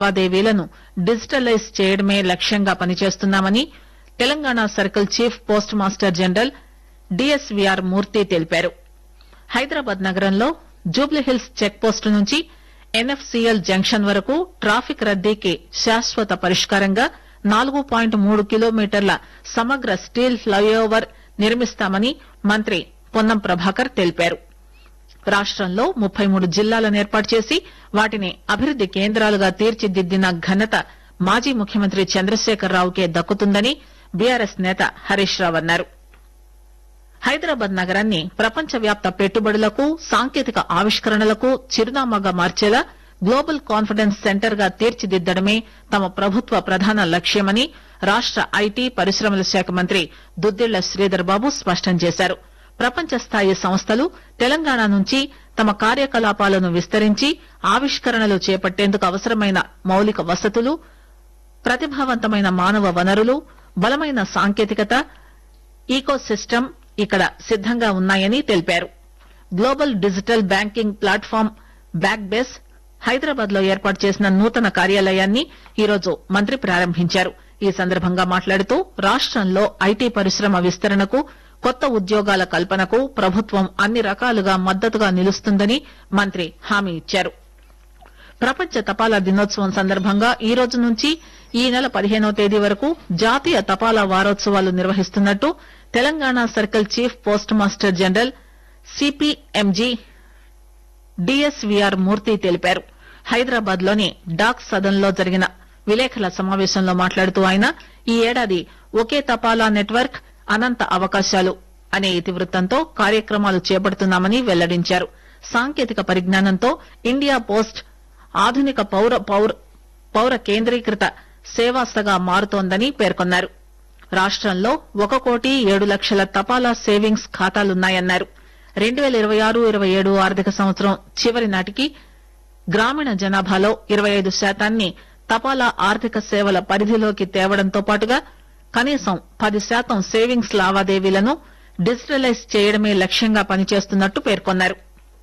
లావాదేవీలను డిజిటలైజ్ చేయడమే లక్ష్యంగా పనిచేస్తున్నామని Telangana circle chief post master general DSVR Murthy తెలిపారు హైదరాబాద్ నగరంలో జూబ్లీహిల్స్ చెక్ పోస్టు నుంచి ఎన్ఎఫ్సీఎల్ జంక్షన్ వరకు ట్రాఫిక్ రద్దీకి శాశ్వత పరిష్కారంగా నాలుగు పాయింట్ మూడు కిలోమీటర్ల సమగ్ర స్టీల్ ఫ్లైఓవర్ నిర్మిస్తామని మంత్రి పొన్నం ప్రభాకర్ తెలిపారు రాష్టంలో ముప్పై మూడు జిల్లాలను ఏర్పాటు చేసి వాటిని అభివృద్ది కేంద్రాలుగా తీర్చిదిద్దిన ఘనత మాజీ ముఖ్యమంత్రి చంద్రశేఖరరావుకే దక్కుతుందని బీఆర్ఎస్ నేత హరీష్ రావు అన్నారు హైదరాబాద్ నగరాన్ని ప్రపంచవ్యాప్త పెట్టుబడులకు సాంకేతిక ఆవిష్కరణలకు చిరునామాగా మార్చేలా గ్లోబల్ కాన్ఫిడెన్స్ సెంటర్ గా తీర్చిదిద్దడమే తమ ప్రభుత్వ ప్రధాన లక్ష్యమని రాష్ట ఐటీ పరిశ్రమల శాఖ మంత్రి దుద్దిళ్ల శ్రీధర్ బాబు స్పష్టం చేశారు ప్రపంచ స్థాయి సంస్థలు తెలంగాణ నుంచి తమ కార్యకలాపాలను విస్తరించి ఆవిష్కరణలు చేపట్టేందుకు అవసరమైన మౌలిక వసతులు ప్రతిభావంతమైన మానవ వనరులు బలమైన సాంకేతికత ఈకో సిస్టమ్ ఇక్కడ సిద్దంగా ఉన్నాయని తెలిపారు global digital banking platform back base Hyderabad లో ఏర్పాటు చేసిన నూతన కార్యాలయాన్ని ఈరోజు మంత్రి ప్రారంభించారు ఈ సందర్భంగా మాట్లాడుతూ రాష్టంలో ఐటీ పరిశ్రమ విస్తరణకు కొత్త ఉద్యోగాల కల్పనకు ప్రభుత్వం అన్ని రకాలుగా మద్దతుగా నిలుస్తుందని మంత్రి హామీ ఇచ్చారు ప్రపంచ తపాలా దినోత్సవం సందర్భంగా ఈ రోజు నుంచి ఈ నెల పదిహేనో తేదీ వరకు జాతీయ తపాలా వారోత్సవాలు నిర్వహిస్తున్నట్టు Telangana circle chief post master general CPMG DSVR Murthy తెలిపారు హైదరాబాద్ లోని డాక్ సదన్ లో జరిగిన విలేకరుల సమావేశంలో మాట్లాడుతూ ఆయన ఈ ఏడాది ఒకే తపాలా నెట్వర్క్ అనంత అవకాశాలు అనే ఇతివృత్తంతో కార్యక్రమాలు చేపడుతున్నామని వెల్లడించారు సాంకేతిక పరిజ్ఞానంతో ఇండియా పోస్ట్ ఆధునిక పౌర పౌర పౌర కేంద్రీకృత సేవాస్తగా మారుతోందని పేర్కొన్నారు రాష్టంలో ఒక కోటి ఏడు లక్షల తపాలా సేవింగ్స్ ఖాతాలున్నాయన్నారు రెండు పేల ఇరవై ఆరు ఇరవై ఏడు ఆర్థిక సంవత్సరం చివరి నాటికి గ్రామీణ జనాభాలో ఇరవై ఐదు శాతాన్ని తపాలా ఆర్థిక సేవల పరిధిలోకి తేవడంతో పాటుగా కనీసం పది శాతం సేవింగ్స్ లావాదేవీలను డిజిటలైజ్ చేయడమే లక్ష్యంగా పనిచేస్తున్నట్టు పేర్కొన్నారు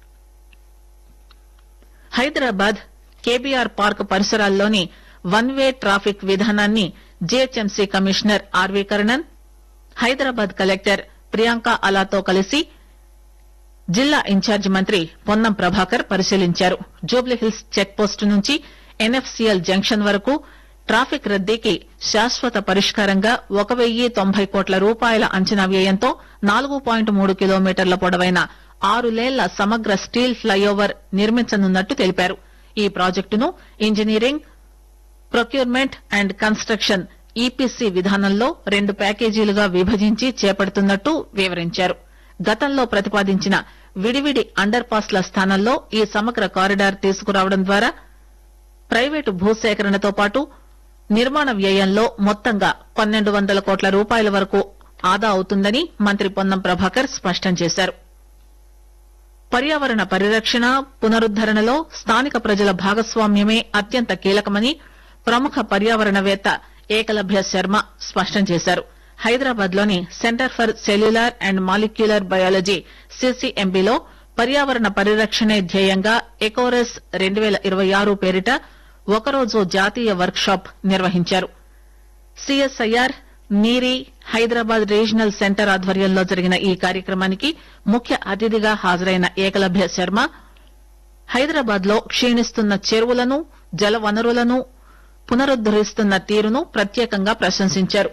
హైదరాబాద్ కేబీఆర్ పార్క్ పరిసరాల్లోని వన్ వే ట్రాఫిక్ విధానాన్ని GHMC commissioner RV Karnan Hyderabad collector Priyanka అలాతో కలిసి జిల్లా ఇన్ఛార్జి మంత్రి పొన్నం ప్రభాకర్ పరిశీలించారు జూబ్లీహిల్స్ చెక్ పోస్టు నుంచి ఎన్ఎఫ్సీఎల్ జంక్షన్ వరకు ట్రాఫిక్ రద్దీకి శాశ్వత పరిష్కారంగా ఒక వెయ్యి తొంభై కోట్ల రూపాయల అంచనా వ్యయంతో నాలుగు పాయింట్ మూడు కిలోమీటర్ల పొడవైన ఆరు లేన్ల సమగ్ర స్టీల్ ఫ్లైఓవర్ నిర్మించనున్నట్టు తెలిపారు ఈ ప్రాజెక్టును engineering procurement and construction EPC విధానంలో రెండు ప్యాకేజీలుగా విభజించి చేపడుతున్నట్టు వివరించారు గతంలో ప్రతిపాదించిన విడివిడి అండర్ పాస్ల స్థానంలో ఈ సమగ్ర కారిడార్ తీసుకురావడం ద్వారా ప్రైవేటు భూసేకరణతో పాటు నిర్మాణ వ్యయంలో మొత్తంగా పన్నెండు వందల కోట్ల రూపాయల వరకు ఆదా అవుతుందని మంత్రి పొన్నం ప్రభాకర్ స్పష్టం చేశారు పర్యావరణ పరిరక్షణ పునరుద్దరణలో స్థానిక ప్రజల భాగస్వామ్యమే అత్యంత కీలకమని ప్రముఖ పర్యావరణవేత్త ఏకలభ్య శర్మ స్పష్టం చేశారు హైదరాబాద్ లోని centre for cellular and molecular biology సీసీఎంబీలో పర్యావరణ పరిరక్షణే ధ్యేయంగా ఎకోరెస్ రెండు పేల ఇరవై ఆరు పేరిట ఒకరోజు జాతీయ వర్క్ షాప్ నిర్వహించారు CSIR NEERI Hyderabad regional centre ఆధ్వర్యంలో జరిగిన ఈ కార్యక్రమానికి ముఖ్య అతిథిగా హాజరైన ఏకలభ్య శర్మ హైదరాబాద్ లో క్షీణిస్తున్న చెరువులను జల వనరులను పునరుద్దరిస్తున్న తీరును ప్రత్యేకంగా ప్రశంసించారు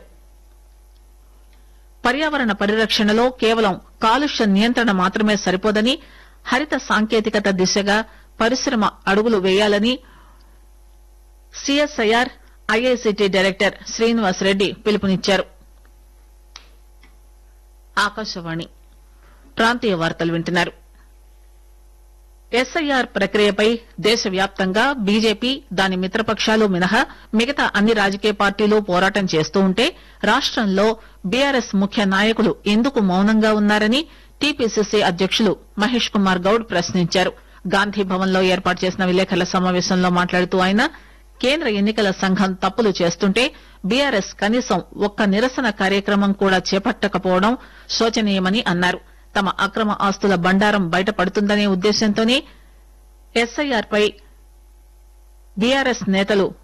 పర్యావరణ పరిరక్షణలో కేవలం కాలుష్య నియంత్రణ మాత్రమే సరిపోదని హరిత సాంకేతికత దిశగా పరిశ్రమ అడుగులు వేయాలని CSIR IICT director Srinivas Reddy పిలుపునిచ్చారు ఆకాశవాణి ప్రాంతీయ వార్తలు వింటున్నారు ఎస్ఐఆర్ ప్రక్రియపై దేశవ్యాప్తంగా బీజేపీ దాని మిత్రపక్షాలు మినహా మిగతా అన్ని రాజకీయ పార్టీలు పోరాటం చేస్తూ ఉంటే రాష్టంలో బీఆర్ఎస్ ముఖ్య నాయకులు ఎందుకు మౌనంగా ఉన్నారని టీపీసీసీ అధ్యకులు మహేష్ కుమార్ గౌడ్ ప్రశ్నించారు గాంధీ భవన్ లో ఏర్పాటు చేసిన విలేకరుల సమావేశంలో మాట్లాడుతూ ఆయన కేంద్ర ఎన్నికల సంఘం తప్పులు చేస్తుంటే బీఆర్ఎస్ కనీసం ఒక్క నిరసన కార్యక్రమం కూడా చేపట్టకపోవడం శోచనీయమని అన్నారు తమ అక్రమ ఆస్తుల బండారం బయటపడుతుందనే ఉద్దేశంతోనే ఎస్ఐఆర్ పై బీఆర్ఎస్ నేతలు